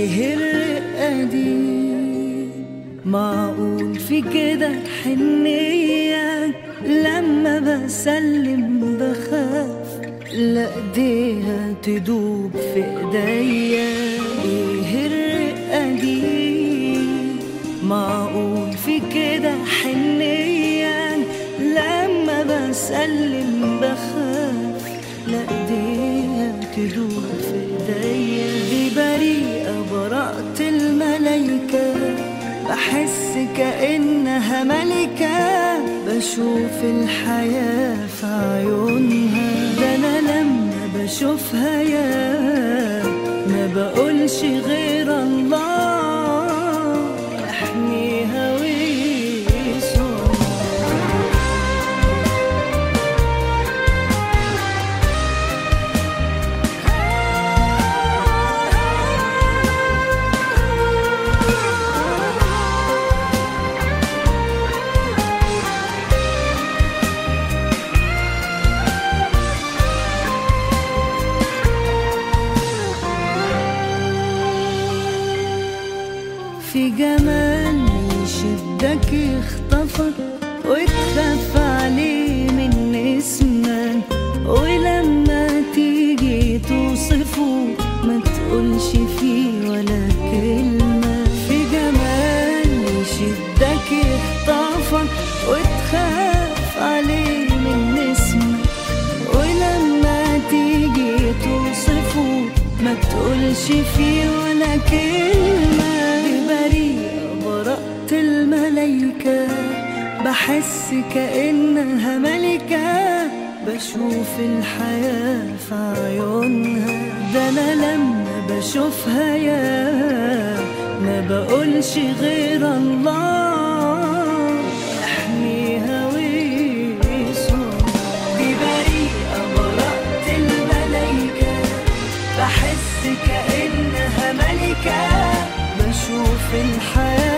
ايه الرقة دي معقول في كده حنية لما بسلم بخاف لا ايديها تدوب في ايديا ايه الرقة دي معقول في كده حنية لما بسلم بخاف لا ايديها تدوب في ايديا دي بريئة براءة الملايكة بحس كأنها ملكة بشوف الحياة في عيونها ده أنا لما بشوفها يا ما بقولش غير الله احميها ويصونها في جمال يشدك يخطفك وتخاف عليه من اسمك ولما تيجي توصفه ما تقولش فيه ولا كلمة في جمال يشدك يخطفك وتخاف عليه من اسمك ولما تيجي توصفه ما تقولش فيه ولا كلمة بريئة براءة الملايكة بحس كأنها ملكة بشوف الحياة في عيونها ده أنا لما بشوفها يا ما بقولش غير الله احميها ويصونها دي بريئة براءة الملايكة بحس كأنها ملكة بشوف الحياة